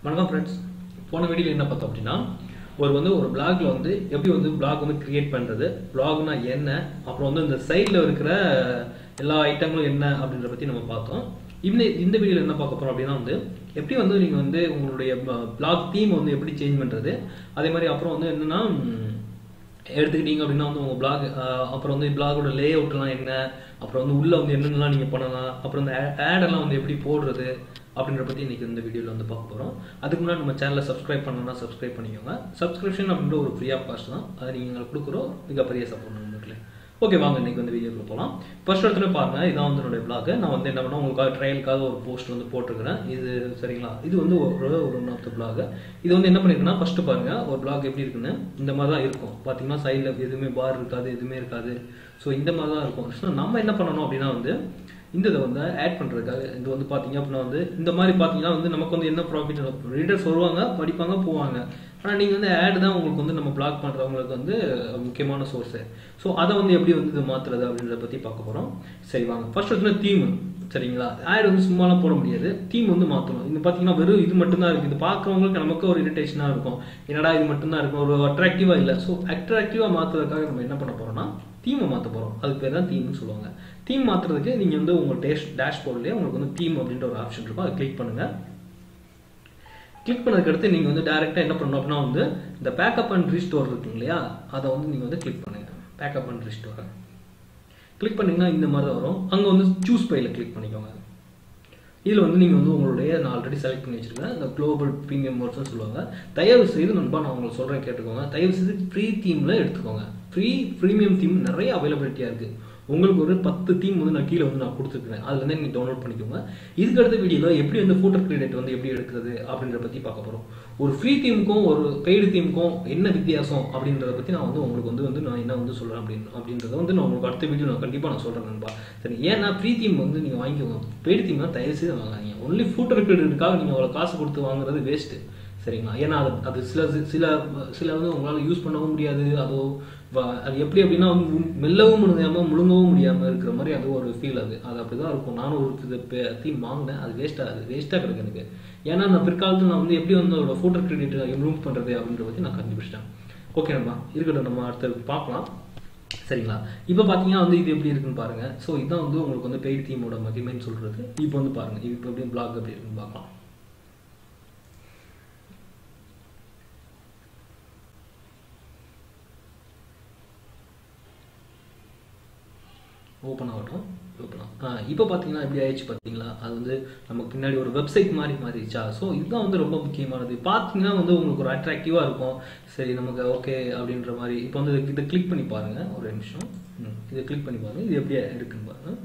வணக்கம் ஃப்ரெண்ட்ஸ் போன வீடியோவில் என்ன பார்த்தோம் அப்படின்னா ஒரு வந்து ஒரு பிளாக்ல வந்து எப்படி வந்து பிளாக் வந்து கிரியேட் பண்ணுறது பிளாக்னா என்ன அப்புறம் வந்து இந்த சைடில் இருக்கிற எல்லா ஐட்டங்களும் என்ன அப்படின்றத பற்றி நம்ம பார்த்தோம் இந்த இந்த வீடியோவில் என்ன பார்க்க போகிறோம் அப்படின்னா வந்து எப்படி வந்து நீங்கள் வந்து உங்களுடைய பிளாக் தீம் வந்து எப்படி சேஞ்ச் பண்ணுறது அதே மாதிரி அப்புறம் வந்து என்னென்னா எடுத்துக்கிட்டீங்க அப்படின்னா வந்து உங்கள் பிளாக் அப்புறம் வந்து பிளாகோட லே அவுட்லாம் என்ன அப்புறம் வந்து உள்ளே வந்து என்னென்னலாம் நீங்கள் பண்ணலாம் அப்புறம் இந்த ஆடெல்லாம் வந்து எப்படி போடுறது அப்படின்ற பற்றி இன்றைக்கி இந்த வீடியோவில் வந்து பார்க்க போகிறோம் அதுக்கு முன்னாடி நம்ம சேனலை சப்ஸ்கிரைப் பண்ணணும்னா சப்ஸ்கிரைப் பண்ணிக்கோங்க சப்ஸ்கிரிப்ஷன் அப்படின்ற ஒரு ஃப்ரீ ஆஃப் காஸ்ட் தான் அதை நீங்கள் எங்களுக்கு கொடுக்குறோம் மிகப்பெரிய சப்போர்ட் நம்மளுக்கு ஓகே வாங்க இன்னைக்கு வந்து வீடியோக்குள்ள போகலாம் ஃபர்ஸ்ட் இடத்துல பாருங்க இதான் வந்து என்னுடைய பிளாக் நான் வந்து என்ன பண்ணேன் உங்களுக்காக ட்ரையலுக்காக ஒரு போஸ்ட் வந்து போட்டிருக்கிறேன் இது சரிங்களா இது வந்து ஒரு ஒரு ஒன் ஆஃப் த பிளாக் இது வந்து என்ன பண்ணிருக்குன்னா ஃபர்ஸ்ட் பாருங்க ஒரு பிளாக் எப்படி இருக்குன்னு இந்த மாதிரி தான் இருக்கும் பார்த்தீங்கன்னா சைடில் எதுவுமே பார் இருக்காது எதுவுமே இருக்காது ஸோ இந்த மாதிரி தான் இருக்கும் ஸோ நம்ம என்ன பண்ணணும் அப்படின்னா வந்து இந்த இதை வந்து ஆட் பண்ணுறதுக்காக இது வந்து பார்த்தீங்க அப்படின்னா வந்து இந்த மாதிரி பார்த்தீங்கன்னா வந்து நமக்கு வந்து என்ன ப்ராஃபிட் ரீடர்ஸ் வருவாங்க படிப்பாங்க போவாங்க ஆனால் நீங்கள் வந்து ஆட் தான் உங்களுக்கு வந்து நம்ம பிளாக் பண்ணுறவங்களுக்கு வந்து முக்கியமான சோர்ஸு ஸோ அதை வந்து எப்படி வந்து இது மாற்றுறது அப்படின்றத பற்றி பார்க்க போகிறோம் சரி வாங்க ஃபர்ஸ்ட் வந்து தீம் சரிங்களா ஆட் வந்து சும்மாலாம் போட முடியாது தீம் வந்து மாற்றணும் இது பார்த்தீங்கன்னா வெறும் இது மட்டும்தான் இருக்குது இது பார்க்குறவங்களுக்கு நமக்கு ஒரு இரிட்டேஷனாக இருக்கும் என்னடா இது மட்டும்தான் இருக்கும் ஒரு அட்ராக்டிவாக இல்லை ஸோ அட்ராக்டிவாக மாற்றுறதுக்காக நம்ம என்ன பண்ண போகிறோம்னா தீமை மாற்ற போகிறோம் அதுக்கு பேர் தான் தீம்னு சொல்லுவாங்க தீம் மாற்றுறதுக்கு நீங்கள் வந்து உங்கள் டேஷ் டேஷ்போர்ட்லேயே உங்களுக்கு வந்து தீம் அப்படின்ற ஒரு ஆப்ஷன் இருக்கும் அதை கிளிக் பண்ணுங்கள் கிளிக் பண்ணதுக்கு அடுத்து நீங்கள் வந்து டேரெக்டாக என்ன பண்ணணும் அப்படின்னா வந்து இந்த பேக்கப் அண்ட் ரீஸ்டோர் இருக்கு இல்லையா அதை வந்து நீங்கள் வந்து கிளிக் பண்ணுங்கள் பேக்கப் அண்ட் ரீஸ்டோரை கிளிக் பண்ணிங்கன்னா இந்த மாதிரி தான் வரும் அங்கே வந்து சூஸ் பையில் கிளிக் பண்ணிக்கோங்க இதில் வந்து நீங்கள் வந்து உங்களுடைய நான் ஆல்ரெடி செலக்ட் பண்ணி வச்சிருக்கேன் இந்த குளோபல் ப்ரீமியம் மோட்ஸ்னு சொல்லுவாங்க தயவு செய்து நண்பா நான் உங்களுக்கு சொல்கிறேன் கேட்டுக்கோங்க தயவு செய்து ஃப்ரீ தீமில் எடுத்துக்கோங்க ஃப்ரீ ப்ரீமியம் தீம் நிறைய அவைலபிலிட்டியாக இருக்குது உங்களுக்கு ஒரு பத்து தீம் வந்து நான் கீழே வந்து நான் கொடுத்துருக்கேன் அதுலேருந்து நீங்கள் டவுன்லோட் பண்ணிக்கோங்க இதுக்கு அடுத்த வீடியோவில் எப்படி வந்து ஃபோட்டோ கிரெடிட் வந்து எப்படி எடுக்கிறது அப்படின்றத பற்றி பார்க்க போகிறோம் ஒரு ஃப்ரீ தீமுக்கும் ஒரு பெய்டு தீமுக்கும் என்ன வித்தியாசம் அப்படின்றத பற்றி நான் வந்து உங்களுக்கு வந்து வந்து நான் என்ன வந்து சொல்கிறேன் அப்படின்னு அப்படின்றத வந்து நான் உங்களுக்கு அடுத்த வீடியோ நான் கண்டிப்பாக நான் சொல்கிறேன் நண்பா சரி ஏன்னா ஃப்ரீ தீம் வந்து நீங்கள் வாங்கிக்கோங்க பெய்டு தீம் தான் தயவு செய்து வாங்காதீங்க ஒன்லி ஃபோட்டோ கிரெடிட்டுக்காக நீங்கள் அவ்வளோ காசு கொடுத்து வாங்குறது வேஸ்ட்டு சரிங்களா ஏன்னா அது அது சில சில சில வந்து உங்களால் யூஸ் பண்ணவும் முடியாது அதோ அது எப்படி அப்படின்னா மெல்லவும் முடியாமல் முழுங்கவும் முடியாமல் இருக்கிற மாதிரி அது ஒரு ஃபீல் அது அது அப்படி தான் இருக்கும் நானும் ஒரு தீம் வாங்கினேன் அது வேஸ்ட்டாக அது வேஸ்ட்டாக கிடக்கு எனக்கு ஏன்னா நான் பிற்காலத்தில் நான் வந்து எப்படி வந்து அதோட ஃபோட்டோ கிரெடிட் இம்ப்ரூவ் பண்ணுறது அப்படின்றத பற்றி நான் கண்டுபிடிச்சிட்டேன் ஓகே நம்ம இருக்கட்டும் நம்ம அடுத்தது பார்க்கலாம் சரிங்களா இப்போ பார்த்தீங்கன்னா வந்து இது எப்படி இருக்குன்னு பாருங்க ஸோ இதுதான் வந்து உங்களுக்கு வந்து பெய்ட் தீமோட மகிமைன்னு சொல்றது இப்போ வந்து பாருங்க இப்போ எப்படி பிளாக் எப்படி இருக்குன்னு பார்க்கலாம் ஓப்பன் ஆகட்டும் ஓப்பன் ஆகும் இப்போ பார்த்தீங்கன்னா எப்படி ஆயிடுச்சு பார்த்தீங்களா அது வந்து நமக்கு பின்னாடி ஒரு வெப்சைட் மாதிரி மாறிடுச்சா ஸோ இதுதான் வந்து ரொம்ப முக்கியமானது பார்த்தீங்கன்னா வந்து உங்களுக்கு ஒரு அட்ராக்டிவாக இருக்கும் சரி நமக்கு ஓகே அப்படின்ற மாதிரி இப்போ வந்து இதை கிளிக் பண்ணி பாருங்கள் ஒரு நிமிஷம் இதை கிளிக் பண்ணி பாருங்கள் இது எப்படி இருக்குன்னு பாருங்கள்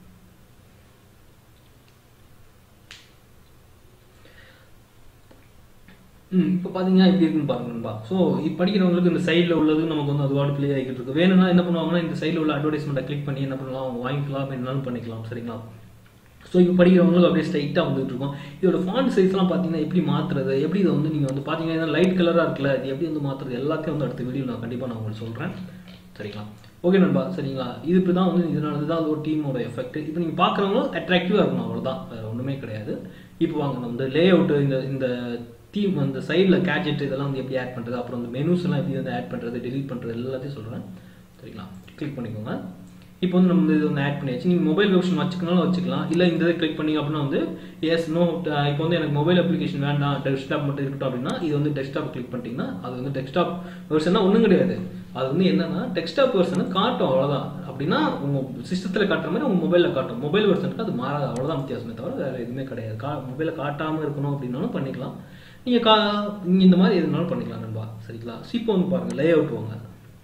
ம் இப்போ பார்த்தீங்கன்னா எப்படி இருக்குன்னு பாருங்கப்பா ஸோ இப்போ படிக்கிறவங்களுக்கு இந்த சைடில் உள்ளது நமக்கு வந்து அதுவாடு ப்ளே ஆகிட்டு இருக்கு வேணும்னா என்ன பண்ணுவாங்கன்னா இந்த சைடில் உள்ள அட்வர்டைஸ்மெண்ட்டை கிளிக் பண்ணி என்ன பண்ணலாம் அவங்க வாங்கிக்கலாம் என்னாலும் பண்ணிக்கலாம் சரிங்களா ஸோ இப்போ படிக்கிறவங்களுக்கு அப்படியே ஸ்ட்ரைட்டாக வந்துட்டு இருக்கும் இதோட ஃபாண்ட் சைஸ்லாம் பார்த்தீங்கன்னா எப்படி மாற்றுறது எப்படி இதை வந்து நீங்கள் வந்து பார்த்தீங்கன்னா லைட் கலராக இருக்குல்ல இது எப்படி வந்து மாற்றுறது எல்லாத்தையும் வந்து அடுத்த வீடியோ நான் கண்டிப்பாக நான் உங்களுக்கு சொல்கிறேன் சரிங்களா ஓகே நண்பா சரிங்களா இது இப்படி தான் வந்து இதனால தான் ஒரு டீமோட எஃபெக்ட் இப்போ நீங்கள் பார்க்குறவங்களும் அட்ராக்டிவாக இருக்கணும் அவ்வளோதான் வேறு ஒன்றுமே கிடையாது இப்போ வாங்க நம்ம இந்த லே அவுட்டு இந்த இந்த தீம் அந்த சைடில் கேட்ஜெட் இதெல்லாம் வந்து எப்படி ஆட் பண்ணுறது அப்புறம் இந்த மெனூஸ் எல்லாம் எப்படி வந்து ஆட் பண்ணுறது டெலிட் பண்ணுறது எல்லாத்தையும் சொல்கிறேன் சரிங்களா கிளிக் பண்ணிக்கோங்க இப்போ வந்து நம்ம இது வந்து ஆட் பண்ணியாச்சு நீங்கள் மொபைல் வெர்ஷன் வச்சுக்கனாலும் வச்சுக்கலாம் இல்லை இந்த இதை கிளிக் பண்ணி அப்படின்னா வந்து எஸ் நோ இப்போ வந்து எனக்கு மொபைல் அப்ளிகேஷன் வேண்டாம் டெஸ்க்டாப் மட்டும் இருக்கட்டும் அப்படின்னா இது வந்து டெஸ்க்டாப் கிளிக் பண்ணிட்டீங்கன்னா அது வந்து டெஸ்க்டாப் வெர்ஷனா ஒன்றும் கிடையாது அது வந்து என்னன்னா டெஸ்க்டாப் வெர்ஷனை காட்டும் அவ்வளோதான் அப்படின்னா உங்கள் சிஸ்டத்தில் காட்டுற மாதிரி உங்கள் மொபைலில் காட்டும் மொபைல் வெர்ஷனுக்கு அது மாறாது அவ்வளோதான் வித்தியாசமே தவிர வேறு எதுவுமே கிடையாது கா மொபைலில் காட்டாமல் இருக்கணும் அப்படின்னாலும் பண்ணிக்கலாம் நீங்கள் கா நீங்கள் இந்த மாதிரி எதுனாலும் பண்ணிக்கலாம் நண்பா சரிங்களா இப்போ வந்து பாருங்கள் லே அவுட் வாங்க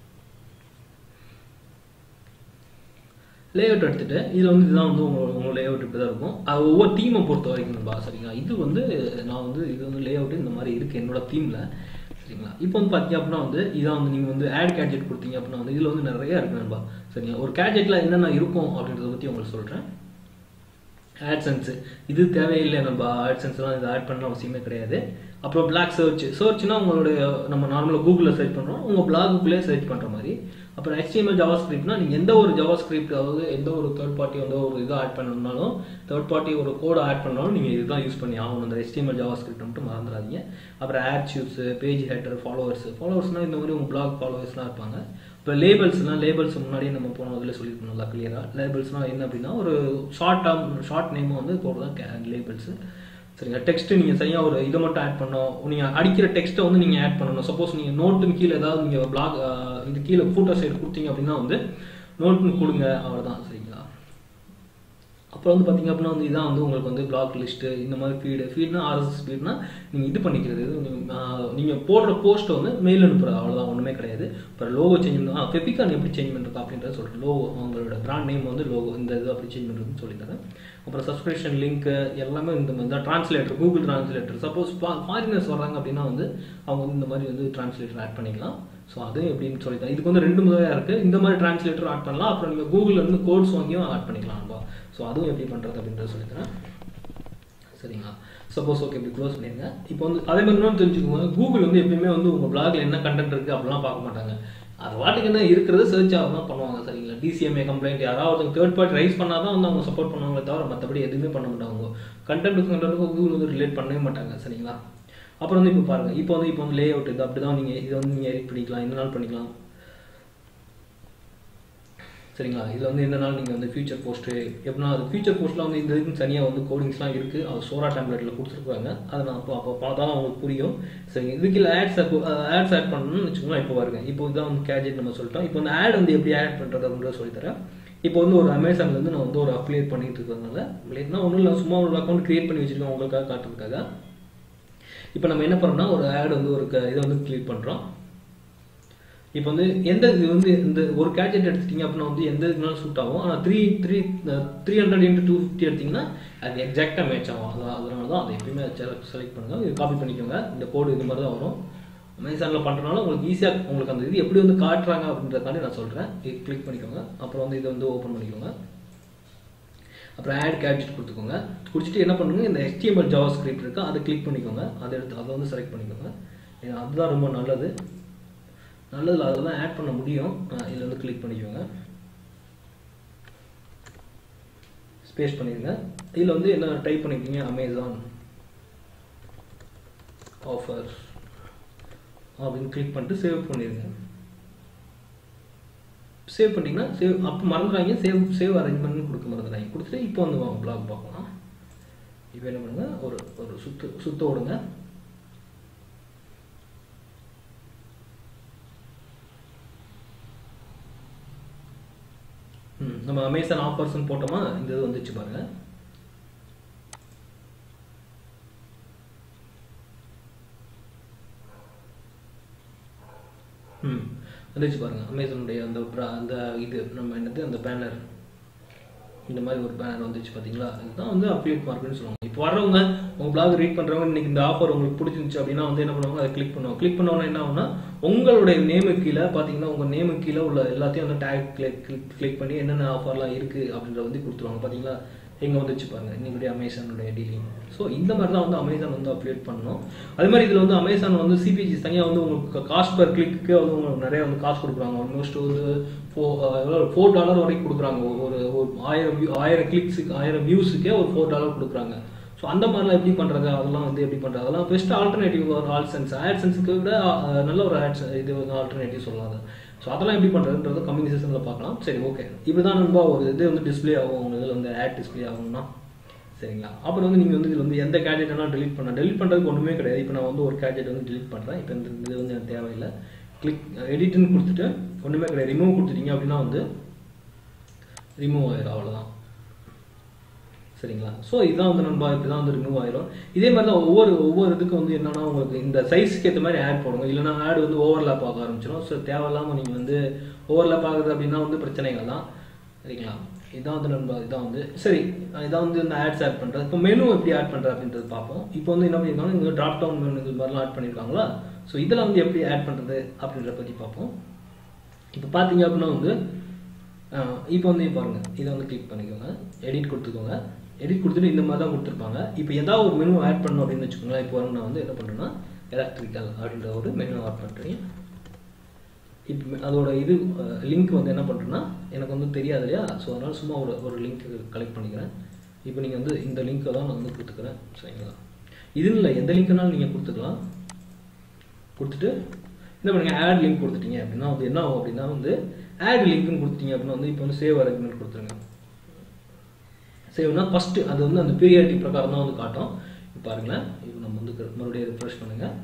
லே அவுட் எடுத்துட்டு இதில் வந்து இதுதான் வந்து உங்களோட உங்களோட லே அவுட் இப்படி தான் இருக்கும் அது ஒவ்வொரு தீமை பொறுத்த வரைக்கும் நண்பா சரிங்களா இது வந்து நான் வந்து இது வந்து லே அவுட் இந்த மாதிரி இருக்குது என்னோட தீமில் சரிங்களா இப்போ வந்து பார்த்தீங்க அப்படின்னா வந்து இதான் வந்து நீங்கள் வந்து ஆட் கேட்ஜெட் கொடுத்தீங்க அப்படின்னா வந்து இதில் வந்து நிறைய இருக்கு நண்பா சரிங்களா ஒரு கேட்ஜெட்டில் என்னென்ன இருக்கும் அப்படின்றத பற்றி உங்களுக்கு சொல்கிறேன் ஆட்சன்ஸ் இது தேவையில்லை நம்ம ஆட்சன்ஸ்லாம் இது ஆட் பண்ண அவசியமே கிடையாது அப்புறம் பிளாக் சர்ச் சர்ச்னா உங்களுடைய நம்ம நார்மலாக கூகுளில் சர்ச் பண்ணுறோம் உங்கள் பிளாகுக்குள்ளே சர்ச் பண்ணுற மாதிரி அப்புறம் HTML ஜாவா ஸ்கிரிப்ட்னா நீங்கள் எந்த ஒரு ஜாவா ஸ்கிரிப்ட் அதாவது எந்த ஒரு தேர்ட் பார்ட்டி வந்து ஒரு இதை ஆட் பண்ணணும்னாலும் தேர்ட் பார்ட்டி ஒரு கோடை ஆட் பண்ணாலும் நீங்கள் இதுதான் யூஸ் பண்ணி ஆகணும் அந்த HTML ஜாவா ஸ்கிரிப்ட் மட்டும் மறந்துடாதீங்க அப்புறம் ad shoots page header followers ஃபாலோவர்ஸ்னால் இந்த மாதிரி உங்கள் பிளாக் ஃபாலோவர்ஸ்லாம் இருப்பாங்க இப்போ லேபிள்ஸ்னால் லேபிள்ஸ் முன்னாடியே நம்ம போன இதில் சொல்லியிருக்கோம் நல்லா கிளியராக லேபிள்ஸ்னால் என்ன அப்படின்னா ஒரு ஷார்ட் டேர்ம் ஷார்ட் நேம் வந்து போடுறது லேபிள்ஸ் சரிங்க டெக்ஸ்ட் நீங்கள் சரியாக ஒரு இதை மட்டும் ஆட் பண்ணணும் நீங்கள் அடிக்கிற டெக்ஸ்ட்டை வந்து நீங்கள் ஆட் பண்ணணும் சப்போஸ் நீங்கள் நோட்டுன்னு கீழே ஏதாவது நீங்கள் பிளாக் இது கீழே ஃபோட்டோ சைடு கொடுத்தீங்க அப்படின்னா வந்து நோட்டுன்னு கொடுங்க அவ்வளோதான் சரிங்களா அப்புறம் வந்து பார்த்தீங்க அப்படின்னா வந்து இதான் வந்து உங்களுக்கு வந்து பிளாக் லிஸ்ட்டு இந்த மாதிரி ஃபீடு ஃபீட்னா ஆர்எஸ்எஸ் ஃபீட்னா நீங்கள் இது பண்ணிக்கிறது நீங்கள் போடுற போஸ்ட்டை வந்து மெயில் அனுப்புறது அவ்வளோதான் ஒன்றுமே கிடையாது இப்போ லோகோ சேஞ்ச் பண்ணா ஃபெபிகான் எப்படி சேஞ்ச் பண்ணுறது அப்படின்றத சொல்கிறேன் லோகோ அவங்களோட பிராண்ட் நேம் வந்து லோகோ இந்த இது அப்படி சேஞ்ச் பண்ணுறதுன்னு சொல்லித்தரேன் அப்புறம் சப்ஸ்கிரிப்ஷன் லிங்க் எல்லாமே இந்த மாதிரி தான் translator Google translator suppose foreigners வர்றாங்க அப்படின்னா வந்து அவங்க வந்து இந்த மாதிரி வந்து ட்ரான்ஸ்லேட்டர் ஆட் பண்ணிக்கலாம் ஸோ அது எப்படின்னு சொல்லித்தரேன் இதுக்கு வந்து ரெண்டு முறையாக இருக்குது இந்த மாதிரி ட்ரான்ஸ்லேட்டர் ஆட் பண்ணலாம் அப்புறம் நீங்கள் கூகுளில் இருந்து கோட்ஸ் வாங்கியும் ஆட் பண்ணிக்கலாம் நண்பா ஸோ அதுவும் எப்படி பண்ணுறது அப்படின்றத சொல்லித்தரேன் சரிங்களா சப்போஸ் ஓகே இப்படி க்ளோஸ் பண்ணிடுங்க இப்போ வந்து அதே மாதிரி இன்னொன்று தெரிஞ்சுக்கோங்க கூகுள் வந்து எப்பயுமே வந்து உங்கள் பிளாக்ல என்ன கண்டென்ட் இருக்குது அப்படிலாம் பார்க்க மாட்டாங்க அது வாட்டுக்கு என்ன இருக்கிறது சர்ச் ஆக தான் பண்ணுவாங்க சரிங்களா டிசிஎம்ஏ கம்ப்ளைண்ட் யாராவது தேர்ட் பார்ட்டி ரைஸ் பண்ணால் தான் வந்து அவங்க சப்போர்ட் பண்ணுவாங்களே தவிர மற்றபடி எதுவுமே பண்ண மாட்டாங்க கண்டென்ட்டுக்கு கண்டென்ட்டுக்கும் கூகுள் வந்து ரிலேட் பண்ணவே மாட்டாங்க சரிங்களா அப்புறம் வந்து இப்போ பாருங்கள் இப்போ வந்து இப்போ வந்து லே அவுட் இது அப்படி தான் நீங்கள் இதை வந்து நீங்கள் எடிட் பண்ணிக்கலாம் இந்த நாள் பண்ணிக்கலாம் சரிங்களா இதில் வந்து என்ன நாள் நீங்கள் வந்து ஃபியூச்சர் போஸ்ட்டு எப்படின்னா அது ஃபியூச்சர் போஸ்ட்டில் வந்து இந்த இதுக்கு தனியாக வந்து கோடிங்ஸ்லாம் இருக்குது அது சோரா டேம்லெட்டில் கொடுத்துருக்காங்க அதை நான் அப்போ அப்போ பார்த்தா தான் உங்களுக்கு புரியும் சரி இதுக்கு ஆட்ஸ் ஆட்ஸ் ஆட் பண்ணணும்னு வச்சுக்கோங்களேன் இப்போ வருங்க இப்போ இதான் வந்து கேஜெட் நம்ம சொல்லிட்டோம் இப்போ வந்து ஆட் வந்து எப்படி ஆட் பண்ணுறது அப்படின்றத சொல்லித்தரேன் இப்போ வந்து ஒரு அமேசான்லேருந்து நான் வந்து ஒரு அப்ளேட் பண்ணிட்டு இருக்கிறதுனால அப்ளேட்னா ஒன்றும் இல்லை சும்மா ஒரு அக்கௌண்ட் க்ரியேட் பண்ணி வச்சுருக்கேன் உங்களுக்காக காட்டுறதுக்காக இப்போ நம்ம என்ன பண்ணோம்னா ஒரு ஆட் வந்து ஒரு க- இதை வந்து கிளிக் பண்ணுறோம் இப்போ வந்து எந்த இது வந்து இந்த ஒரு கேட்ஜெட் எடுத்துட்டீங்க அப்படின்னா வந்து எந்த இதுனாலும் சூட் ஆகும் ஆனால் three three three hundred into two fifty எடுத்தீங்கன்னா அது எக்ஸாக்டாக மேட்ச் ஆகும் அதான் அதனால தான் அதை எப்பயுமே செலக்ட் பண்ணுங்க இது காப்பி பண்ணிக்கோங்க இந்த கோடு இது மாதிரி தான் வரும் அமேசானில் பண்ணுறனால உங்களுக்கு ஈஸியாக உங்களுக்கு அந்த இது எப்படி வந்து காட்டுறாங்க அப்படின்றதுக்காண்டி நான் சொல்கிறேன் இது கிளிக் பண்ணிக்கோங்க அப்புறம் வந்து இதை வந்து ஓப்பன் பண்ணிக்கோங்க அப்புறம் ஆட் கேட்ஜெட் கொடுத்துக்கோங்க குடிச்சிட்டு என்ன பண்ணுங்க இந்த HTML ஜாவா ஸ்கிரிப்ட் இருக்கு அதை கிளிக் பண்ணிக்கோங்க அதை எடுத்து அதை வந்து செலக்ட் பண்ணிக்கோங்க ஏன்னா அதுதான் ரொம்ப நல்லது நல்லதில் அதில் தான் ஆட் பண்ண முடியும் இதில் வந்து கிளிக் பண்ணிக்கோங்க ஸ்பேஸ் பண்ணிடுங்க இதில் வந்து என்ன டைப் பண்ணிருக்கீங்க அமேசான் ஆஃபர் அப்படின்னு கிளிக் பண்ணிட்டு சேவ் பண்ணிடுங்க சேவ் பண்ணிட்டீங்கன்னா சேவ் அப்போ மறந்துடாங்க சேவ் சேவ் அரேஞ்ச்மெண்ட் கொடுக்க மறந்துடாங்க கொடுத்துட்டு இப்போ வந்து வாங்க பிளாக் பார்க்கலாம் இப்போ என்ன பண்ணுங்க ஒரு ஒரு சுத்து சுத்த விடுங்க ம், நம்ம அமேசான் ஆஃபர்ஸ்னு போட்டோமா இந்த இது வந்துச்சு பாருங்க ம் வந்துச்சு பாருங்க அமேசானுடைய அந்த bra- அந்த இது நம்ம என்னது அந்த பேனர் இந்த மாதிரி ஒரு பேனர் வந்துச்சு பாத்தீங்களா இதுதான் வந்து அஃபிலியேட் மார்க்கெட்னு சொல்லுவாங்க இப்போ வர்றவங்க உங்க பிளாக் ரீட் பண்றவங்க இன்னைக்கு இந்த ஆஃபர் உங்களுக்கு பிடிச்சிருந்துச்சு அப்படின்னா வந்து என்ன பண்ணுவாங்க அதை கிளிக் பண்ணுவாங்க கிளிக் பண்ண உடனே என்ன ஆகும்னா உங்களுடைய நேமு கீழே பாத்தீங்கன்னா உங்க நேமு கீழே உள்ள எல்லாத்தையும் வந்து டேக் கிளிக் கிளிக் பண்ணி என்னென்ன ஆஃபர்லாம் இருக்கு அப்படின்றத வந்து கொடுத்துருவாங்க பாத்தீங்களா எங்க வந்துச்சு பாருங்க இன்னைக்கு அமேசானுடைய டீலிங் ஸோ இந்த மாதிரி தான் வந்து அமேசான் வந்து அப்டேட் பண்ணணும் அதே மாதிரி இதில் வந்து அமேசான் வந்து சிபிஜி தனியாக வந்து உங்களுக்கு காஸ்ட் பர் கிளிக்கு வந்து உங்களுக்கு நிறைய வந்து காசு கொடுக்குறாங்க ஆல்மோஸ்ட் வந்து ஃபோ ஃபோர் டாலர் வரைக்கும் கொடுக்குறாங்க ஒரு ஒரு ஆயிரம் view- ஆயிரம் கிளிக்ஸுக்கு ஆயிரம் வியூஸுக்கே ஒரு ஃபோர் டாலர் கொடுக்குறாங்க ஸோ அந்த மாதிரிலாம் எப்படி பண்ணுறது அதெல்லாம் வந்து எப்படி பண்ணுறது அதெல்லாம் பெஸ்ட் ஆல்டர்னேட்டிவ் ஒரு ஆல்சென்ஸ் ஆட்சென்ஸுக்கு விட அஹ், நல்ல ஒரு ஆட்ஸ் இது வந்து ஆல்டர்னேட்டிவ் சொல்லலாம் ஸோ அதெல்லாம் எப்படி பண்ணுறதுன்றது கம்மிங் செஷனில் பார்க்கலாம் சரி ஓகே இப்படி தான் நண்பா ஒரு இது வந்து டிஸ்ப்ளே ஆகும் உங்க இதில் வந்து ஆட் டிஸ்ப்ளே ஆகும்னா சரிங்களா அப்புறம் வந்து நீங்கள் வந்து இதில் வந்து எந்த கேட்ஜெட் வேணாலும் delete பண்ணலாம் delete பண்ணுறதுக்கு ஒன்றுமே கிடையாது இப்போ நான் வந்து ஒரு கேட்ஜெட் வந்து delete பண்ணுறேன் இப்போ இந்த இது வந்து எனக்கு தேவையில்லை கிளிக் எடிட்னு கொடுத்துட்டு ஒன்றுமே கிடையாது ரிமூவ் கொடுத்துட்டீங்க அப்படின்னா வந்து ரிமூவ் ஆயிடும் அவ்வளோதான் சரிங்களா ஸோ இதுதான் வந்து நண்பா இப்படி தான் வந்து ரிமூவ் ஆயிரும் இதே மாதிரி தான் ஒவ்வொரு ஒவ்வொரு இதுக்கு வந்து என்னன்னா உங்களுக்கு இந்த சைஸ்க்கு ஏற்ற மாதிரி ஆட் போடுங்க இல்லைன்னா ஆட் வந்து ஓவர்லாப் ஆக ஆரம்பிச்சிடும் ஸோ தேவையில்லாமல் நீங்கள் வந்து ஓவர்லாப் ஆகுது அப்படின்னா வந்து பிரச்சனைகள் தான் சரிங்களா இதான் வந்து நண்பா இதான் வந்து சரி இதான் வந்து இந்த ஆட்ஸ் ஆட் பண்ணுறது இப்போ மெனு எப்படி ஆட் பண்ணுறது அப்படின்றது பார்ப்போம் இப்போ வந்து என்ன பண்ணியிருக்காங்க இங்கே ட்ராப் டவுன் மெனு இது மாதிரிலாம் ஆட் பண்ணியிருக்காங்களா ஸோ இதில் வந்து எப்படி ஆட் பண்ணுறது அப்படின்றத பற்றி பார்ப்போம் இப்போ பார்த்தீங்க அப்படின்னா வந்து ஆஹ் இப்போ வந்து பாருங்க இதை வந்து கிளிக் பண்ணிக்கோங்க எடிட் கொடுத்துக்கோங்க எடிட் கொடுத்துட்டு இந்த மாதிரி தான் கொடுத்துருப்பாங்க இப்போ ஏதாவது ஒரு மெனு ஆட் பண்ணணும் அப்படின்னு வச்சுக்கோங்களேன் இப்போ நான் வந்து என்ன பண்ணுறேன்னா எலக்ட்ரிக்கல் அப்படின்ற ஒரு மெனு ஆட் பண்ணுறேன் இப்போ அதோட இது லிங்க் வந்து என்ன பண்ணுறேன்னா எனக்கு வந்து தெரியாது இல்லையா ஸோ அதனால் சும்மா ஒரு ஒரு லிங்க் கலெக்ட் பண்ணிக்கிறேன் இப்போ நீங்கள் வந்து இந்த லிங்க்கை தான் நான் வந்து கொடுத்துக்கிறேன் சரிங்களா இது இல்லை எந்த லிங்க்னாலும் நீங்கள் கொடுத்துக்கலாம் கொடுத்துட்டு என்ன பண்ணுங்க ஆட் லிங்க் கொடுத்துட்டீங்க அப்படின்னா வந்து என்ன ஆகும் அப்படின்னா வந்து ஆட் லிங்க்னு கொடுத்துட்டீங்க அப்படின்னா வந்து இப்போ வந்து சேவ் அரேஞ்ச்மெண்ட் கொடுத்துருங்க சேவ்னா ஃபஸ்ட்டு அது வந்து அந்த பீரியாரிட்டி பிரகாரம் தான் வந்து காட்டும் இப்போ பாருங்களேன் இப்போ நம்ம வந்து மறுபடியும் ரிஃப்ரெஷ் பண்ணுங்கள்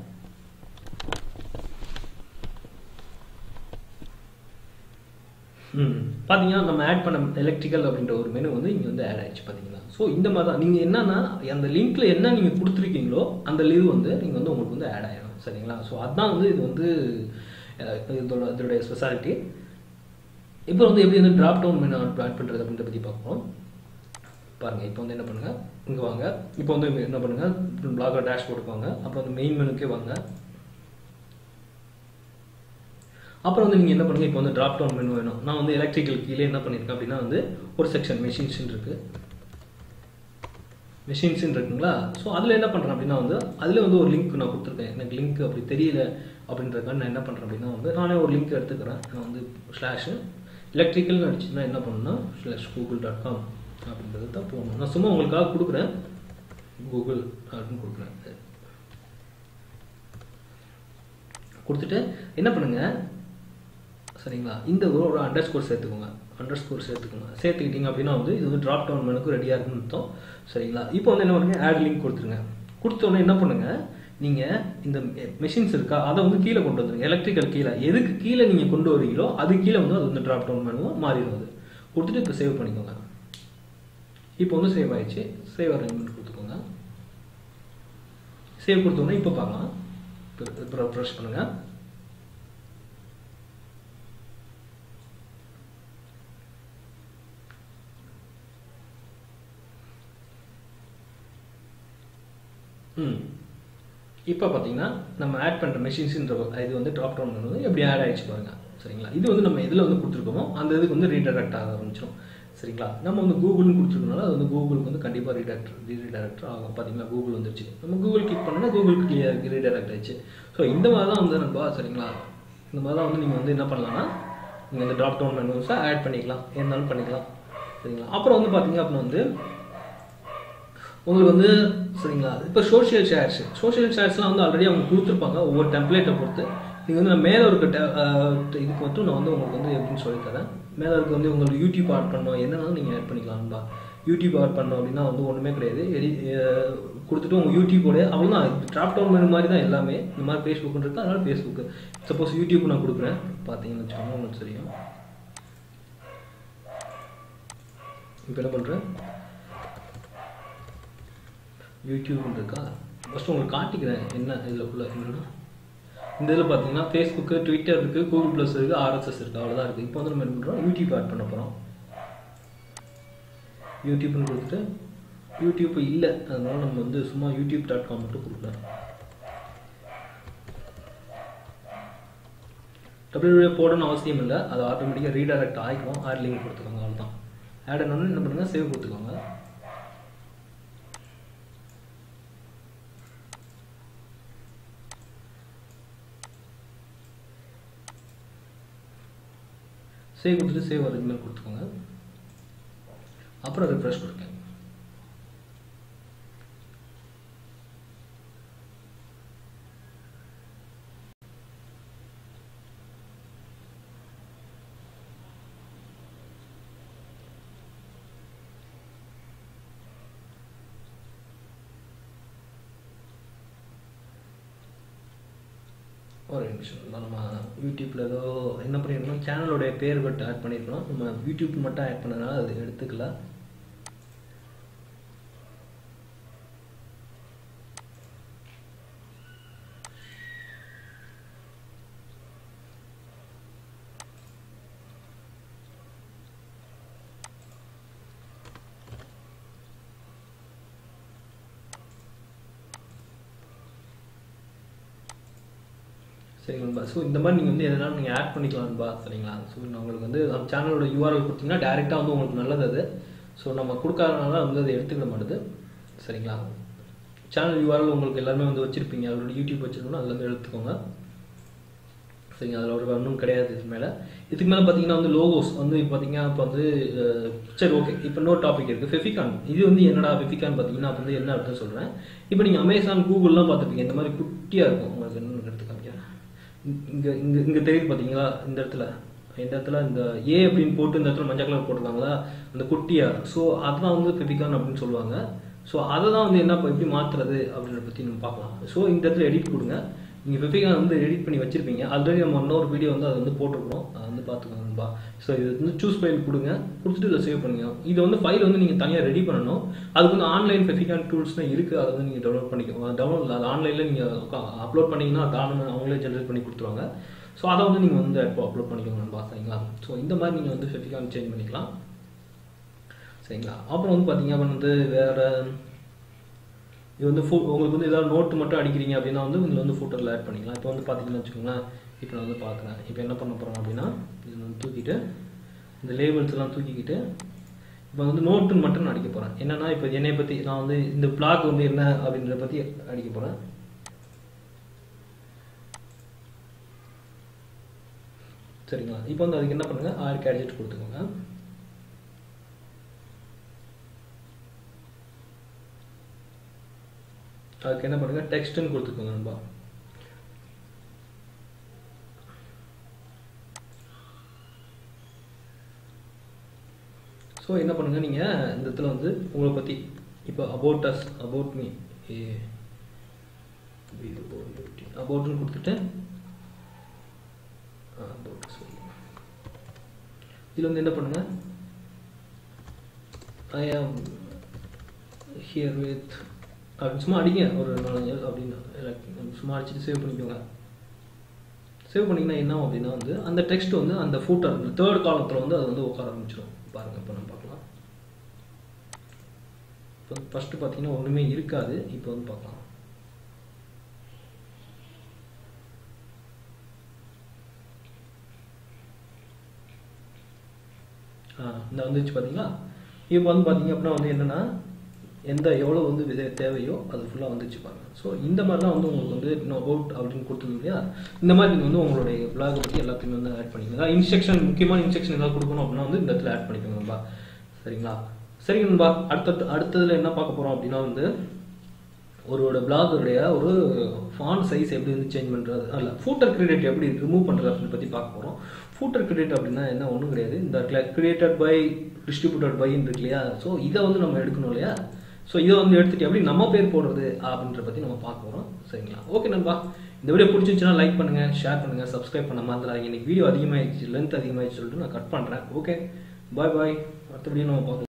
ம் பார்த்தீங்கன்னா நம்ம ஆட் பண்ண எலக்ட்ரிக்கல் அப்படின்ற ஒரு மெனு வந்து இங்கே வந்து ஆட் ஆயிடுச்சு பார்த்தீங்களா ஸோ இந்த மாதிரி தான் நீங்கள் என்னன்னா அந்த லிங்க்ல என்ன நீங்கள் கொடுத்துருக்கீங்களோ அந்த இது வந்து நீங்கள் வந்து உங்களுக்கு வந்து ஆட் ஆயிடும் சரிங்களா ஸோ அதுதான் வந்து இது வந்து அஹ், இதோட இதோடைய ஸ்பெஷாலிட்டி இப்போ வந்து எப்படி வந்து டிராப் டவுன் மெனு ஆட் பண்ணுறது அப்படின்றத பற்றி பார்ப்போம் பாருங்க இப்போ வந்து என்ன பண்ணுங்க இங்கே வாங்க இப்போ வந்து என்ன பண்ணுங்க பிளாகர் டேஷ்போர்டுக்கு வாங்க அப்புறம் வந்து மெயின் மெனுக்கே வாங்க அப்புறம் வந்து நீங்கள் என்ன பண்ணுங்க இப்போ வந்து டிராப் டவுன் மெனு வேணும் நான் வந்து எலக்ட்ரிக்கல் கீழே என்ன பண்ணியிருக்கேன் அப்படின்னா வந்து ஒரு செக்ஷன் மெஷின்ஸ் இருக்கு மெஷின்ஸ் இருக்குங்களா ஸோ அதில் என்ன பண்ணுறேன் அப்படின்னா வந்து அதில் வந்து ஒரு லிங்க் நான் கொடுத்துருக்கேன் எனக்கு லிங்க் அப்படி தெரியல அப்படின்றதுக்காக நான் என்ன பண்ணுறேன் அப்படின்னா வந்து நானே ஒரு லிங்க் எடுத்துக்கிறேன் நான் வந்து ஸ்லாஷு எலக்ட்ரிக்கல்னு அடிச்சுன்னா என்ன பண்ணணும்னா ஸ்லாஷ் கூகுள் டாட் காம் அப்படின்றது தான் போகணும் நான் சும்மா உங்களுக்காக கொடுக்குறேன் கூகுள் அப்படின்னு கொடுக்குறேன் கொடுத்துட்டு என்ன பண்ணுங்க சரிங்களா இந்த ஒரு ஒரு அண்டர் ஸ்கோர் சேர்த்துக்கோங்க அண்டர் ஸ்கோர் சேர்த்துக்கோங்க சேர்த்துக்கிட்டீங்க அப்படின்னா வந்து இது வந்து ட்ராப் டவுன் மெனுக்கு ரெடியாக இருக்குன்னு அர்த்தம் சரிங்களா இப்போ வந்து என்ன பண்ணுங்க ஆட் லிங்க் கொடுத்துருங்க கொடுத்த உடனே என்ன பண்ணுங்க நீங்கள் இந்த மெஷின்ஸ் இருக்கா அதை வந்து கீழே கொண்டு வந்துருங்க எலக்ட்ரிக்கல் கீழே எதுக்கு கீழே நீங்கள் கொண்டு வரீங்களோ அது கீழே வந்து அது வந்து ட்ராப் டவுன் மெனுவாக மாறிடும் அது கொடுத்துட்டு இப்போ சேவ் பண்ணிக்கோங்க இப்போ வந்து சேவ் ஆயிடுச்சு சேவ் அரேஞ்ச்மெண்ட் கொடுத்துக்கோங்க சேவ் கொடுத்தோன்னே இப்போ பார்க்கலாம் இப்போ ப்ரெஷ் பண்ணுங்க ம் இப்போ பார்த்தீங்கன்னா நம்ம ஆட் பண்ணுற மெஷின்ஸ்ன்ற இது வந்து ட்ராப் டவுன் வந்து எப்படி ஆட் ஆயிடுச்சு பாருங்க சரிங்களா இது வந்து நம்ம எதில் வந்து கொடுத்துருக்கோமோ அந்த இதுக்கு வந்து ரீடைரக்ட் ஆக ஆரம்பிச்சிடும் சரிங்களா நம்ம வந்து கூகுள்னு கொடுத்துருக்கனால அது வந்து கூகுளுக்கு வந்து கண்டிப்பாக ரீடைரக்ட் ரீடைரக்ட் ஆகும் பார்த்தீங்களா கூகுள் வந்துருச்சு நம்ம கூகுள் கிளிக் பண்ணோன்னா கூகுளுக்கு கிளியர் ரீடைரக்ட் ஆயிடுச்சு ஸோ இந்த மாதிரி தான் வந்து நம்ம சரிங்களா இந்த மாதிரி தான் வந்து நீங்கள் வந்து என்ன பண்ணலாம்னா நீங்கள் இந்த ட்ராப் டவுன் மெனுஸை ஆட் பண்ணிக்கலாம் இருந்தாலும் பண்ணிக்கலாம் சரிங்களா அப்புறம் வந்து பார்த்தீங்க அப்படின்னா வந்து உங்களுக்கு வந்து சரிங்களா இப்போ சோஷியல் ஷேர்ஸ் சோஷியல் ஷேர்ஸ்லாம் வந்து ஆல்ரெடி அவங்க கொடுத்துருப்பாங்க ஒவ்வொரு டெம்ப்ளேட்டை பொறுத்து நீங்கள் வந்து நான் மேலே இருக்க te- அஹ் இதுக்கு மட்டும் நான் வந்து உங்களுக்கு வந்து எப்படின்னு சொல்லி தரேன் மேலே இருக்க வந்து உங்களுக்கு யூடியூப் ஆட் பண்ணணும் என்னன்னாலும் நீங்கள் ஆட் பண்ணிக்கலாம்ப்பா யூடியூப் ஆட் பண்ணோம் அப்படின்னா வந்து ஒன்றுமே கிடையாது எடி அஹ் கொடுத்துட்டு உங்கள் யூடியூபோட அவ்வளோதான் ட்ராப் டவுன் மெனு மாதிரி தான் எல்லாமே இந்த மாதிரி ஃபேஸ்புக் இருக்கு அதனால ஃபேஸ்புக் சப்போஸ் யூடியூப் நான் கொடுக்குறேன் பார்த்தீங்கன்னு வச்சுக்கோங்க உங்களுக்கு தெரியும் இப்போ என்ன பண்ணுறேன் யூடியூப்னு இருக்கா ஃபஸ்ட்டு உங்களுக்கு காட்டிக்கிறேன் என்ன இதில் உள்ள என்னன்னா இந்த இதில் பார்த்தீங்கன்னா ஃபேஸ்புக்கு ட்விட்டர் இருக்குது கூகுள் ப்ளஸ் இருக்குது ஆர்எஸ்எஸ் இருக்குது அவ்வளோதான் இருக்குது இப்போ வந்து நம்ம என்ன பண்ணுறோம் யூடியூப் ஆட் பண்ண போகிறோம் யூடியூப்னு கொடுத்துட்டு யூடியூப் இல்லை அதனால நம்ம வந்து சும்மா யூடியூப் டாட் காம் மட்டும் கொடுக்கலாம் டபிள்யூ போடணும்னு அவசியம் இல்லை அது ஆட்டோமேட்டிக்காக ரீடைரக்ட் ஆகிக்கும் ஆட் லிங்க் கொடுத்துக்கோங்க அவ்வளோதான் ஆட் ஆனோன்னு என்ன பண்ணுங்க சேவ் கொடுத்துக்கோங்க சேவ் கொடுத்துட்டு சேவ் அரேஞ்ச்மெண்ட் கொடுத்துக்கோங்க அப்புறம் ரிஃப்ரெஷ் கொடுங்க ஒரு நிமிஷம் தான் நம்ம யூடியூப்பில் ஏதோ என்ன பண்ணியிருக்கோம் சேனலோடைய பேர் மட்டும் ஆட் பண்ணியிருக்கோம் நம்ம யூடியூப் மட்டும் ஆட் பண்ணனால அது எடுத்துக்கல சரிங்களா ஸோ இந்த மாதிரி நீங்கள் வந்து எதனாலும் நீங்கள் ஆட் பண்ணிக்கலாம்ப்பா சரிங்களா ஸோ நான் உங்களுக்கு வந்து நம்ம சேனலோட யூஆர்எல் கொடுத்தீங்கன்னா டேரெக்டாக வந்து உங்களுக்கு நல்லது அது ஸோ நம்ம கொடுக்காதனால வந்து அதை எடுத்துக்கிட மாட்டுது சரிங்களா சேனல் யூஆர்எல் உங்களுக்கு எல்லாருமே வந்து வச்சுருப்பீங்க அவரோட யூடியூப் வச்சுருக்கோன்னா அதுலேருந்து எடுத்துக்கோங்க சரிங்க அதில் ஒரு ஒன்றும் கிடையாது இது மேலே இதுக்கு மேலே பார்த்தீங்கன்னா வந்து லோகோஸ் வந்து இப்போ பார்த்தீங்கன்னா இப்போ வந்து அஹ், சரி ஓகே இப்போ இன்னொரு டாபிக் இருக்குது ஃபெஃபிகான் இது வந்து என்னடா ஃபெஃபிகான் பார்த்தீங்கன்னா அப்போ வந்து என்ன அர்த்தம் சொல்கிறேன் இப்போ நீங்கள் அமேசான் கூகுள்லாம் பார்த்துருப்பீங்க இந்த மாதிரி குட்டியாக இருக்கும் உங்களுக்கு என்ன எடுத்து காமிக்கிறேன் இங்கே இங்கே இங்கே தெரியுது பார்த்தீங்களா இந்த இடத்துல இந்த இடத்துல இந்த ஏ அப்படின்னு போட்டு இந்த இடத்துல மஞ்சள் கலர் போட்டிருக்காங்களா அந்த குட்டியா ஸோ அதுதான் வந்து ஃபெஃபிகான் அப்படின்னு சொல்லுவாங்க ஸோ அதை தான் வந்து என்ன இப்ப எப்படி மாற்றுறது அப்படின்றத பற்றி நம்ம பார்க்கலாம் ஸோ இந்த இடத்துல எடிட் கொடுங்க நீங்கள் ஃபெஃபிகான் வந்து எடிட் பண்ணி வச்சிருப்பீங்க ஆல்ரெடி நம்ம இன்னொரு வீடியோ வந்து அதை வந்து போட்டிருக்கிறோம் அதை வந்து பார்த்துக்கோங்கப்பா ஸோ இது வந்து சூஸ் ஃபைல் கொடுங்க கொடுத்துட்டு இதில் சேவ் பண்ணுங்க இது வந்து ஃபைல் வந்து நீங்கள் தனியாக ரெடி பண்ணணும் அதுக்கு வந்து ஆன்லைன் ஃபெஃபிகான் டூல்ஸ்லாம் இருக்குது அதை வந்து நீங்கள் டவுன்லோட் பண்ணிக்கோங்க டவுன்லோட் அது ஆன்லைனில் நீங்கள் அப்லோட் பண்ணீங்கன்னா அது அவங்களே ஜென்ரேட் பண்ணி கொடுத்துருவாங்க ஸோ அதை வந்து நீங்கள் வந்து இப்போ அப்லோட் பண்ணிக்கோங்க நண்பா சரிங்களா ஸோ இந்த மாதிரி நீங்கள் வந்து ஃபெஃபிகான் சேஞ்ச் பண்ணிக்கலாம் சரிங்களா அப்புறம் வந்து பார்த்தீங்க அப்படின்னா வந்து வேறு இது வந்து ஃபோ உங்களுக்கு வந்து ஏதாவது நோட்டு மட்டும் அடிக்கிறீங்க அப்படின்னா வந்து இதில் வந்து ஃபோட்டோவில் ஆட் பண்ணிக்கலாம் இப்போ வந்து பார்த்தீங்கன்னு வச்சுக்கோங்களேன் இப்போ நான் வந்து பார்க்குறேன் இப்போ என்ன பண்ண போகிறேன் அப்படின்னா இதில் வந்து தூக்கிட்டு இந்த லேபிள்ஸ் எல்லாம் தூக்கிக்கிட்டு இப்போ வந்து நோட்டுன்னு மட்டும் நான் அடிக்க போகிறேன் என்னன்னா இப்போ என்னை பற்றி நான் வந்து இந்த பிளாக் வந்து என்ன அப்படின்றத பற்றி அடிக்க போகிறேன் சரிங்களா இப்போ வந்து அதுக்கு என்ன பண்ணுங்க ஆறு கேட்ஜெட் கொடுத்துக்கோங்க அதுக்கு என்ன பண்ணுங்க டெக்ஸ்ட்னு கொடுத்துக்கோங்க நண்பா ஸோ என்ன பண்ணுங்க நீங்க இந்த இடத்துல வந்து உங்களை பத்தி இப்போ அபவுட் அஸ் அபவுட் மீ அபவுட்னு கொடுத்துட்டு அபவுட் அஸ் இதில் வந்து என்ன பண்ணுங்க ஐ ஆம் ஹியர் வித் அப்படின்னு சும்மா அடிங்க ஒரு நாலஞ்சு அப்படின்னு like சும்மா அடிச்சுட்டு சேவ் பண்ணிக்கோங்க சேவ் பண்ணிங்கன்னா என்ன ஆகும் அப்படின்னா வந்து அந்த டெக்ஸ்ட் வந்து அந்த ஃபூட்டர் அந்த தேர்ட் காலத்தில் வந்து அது வந்து உட்கார ஆரம்பிச்சிடும் பாருங்க இப்போ நம்ம பார்க்கலாம் இப்போ ஃபஸ்ட்டு பார்த்தீங்கன்னா ஒன்றுமே இருக்காது இப்போ வந்து பார்க்கலாம் ஆ இந்த வந்துச்சு பார்த்தீங்களா இப்போ வந்து பார்த்தீங்க அப்படின்னா வந்து என்னென்னா எந்த எவ்வளோ வந்து விதை தேவையோ அது ஃபுல்லாக வந்துச்சு பாருங்க ஸோ இந்த மாதிரிலாம் வந்து உங்களுக்கு வந்து இன்னும் அபவுட் அப்படின்னு கொடுத்துருங்க இல்லையா இந்த மாதிரி நீங்கள் வந்து உங்களுடைய பிளாகை பற்றி எல்லாத்தையுமே வந்து ஆட் பண்ணிக்கோங்க அதாவது இன்ஸ்ட்ரக்ஷன் முக்கியமான இன்ஸ்ட்ரக்ஷன் ஏதாவது கொடுக்கணும் அப்படின்னா வந்து இந்த இடத்துல ஆட் பண்ணிக்கோங்க நண்பா சரிங்களா சரி நண்பா அடுத்த அடுத்ததுல என்ன பார்க்க போகிறோம் அப்படின்னா வந்து ஒருவோட பிளாகருடைய ஒரு ஃபான் சைஸ் எப்படி வந்து சேஞ்ச் பண்ணுறது அல்ல ஃபூட்டர் கிரெடிட் எப்படி ரிமூவ் பண்ணுறது அப்படின்னு பற்றி பார்க்க போகிறோம் ஃபூட்டர் கிரெடிட் அப்படின்னா என்ன ஒன்றும் கிடையாது இந்த கிரியேட்டட் பை டிஸ்ட்ரிபியூட்டட் பைன்னு இருக்கு இல்லையா ஸோ இதை வந்து நம்ம எடுக்கணும் இல்லையா ஸோ இதை வந்து எடுத்துட்டு எப்படி நம்ம பேர் போடுறது அப்படின்ற பற்றி நம்ம பார்க்க போகிறோம் சரிங்களா ஓகே நண்பா இந்த வீடியோ பிடிச்சிருந்துச்சுன்னா லைக் பண்ணுங்க ஷேர் பண்ணுங்க சப்ஸ்கிரைப் பண்ண மறந்துடாதீங்க இன்னைக்கு வீடியோ அதிகமாகிடுச்சு லென்த் அதிகமாகிடுச்சு சொல்லிட்டு நான் கட் பண்ணுறேன் ஓகே பாய் பாய் அடுத்த வீடியோ நம்ம பார்க்கலாம்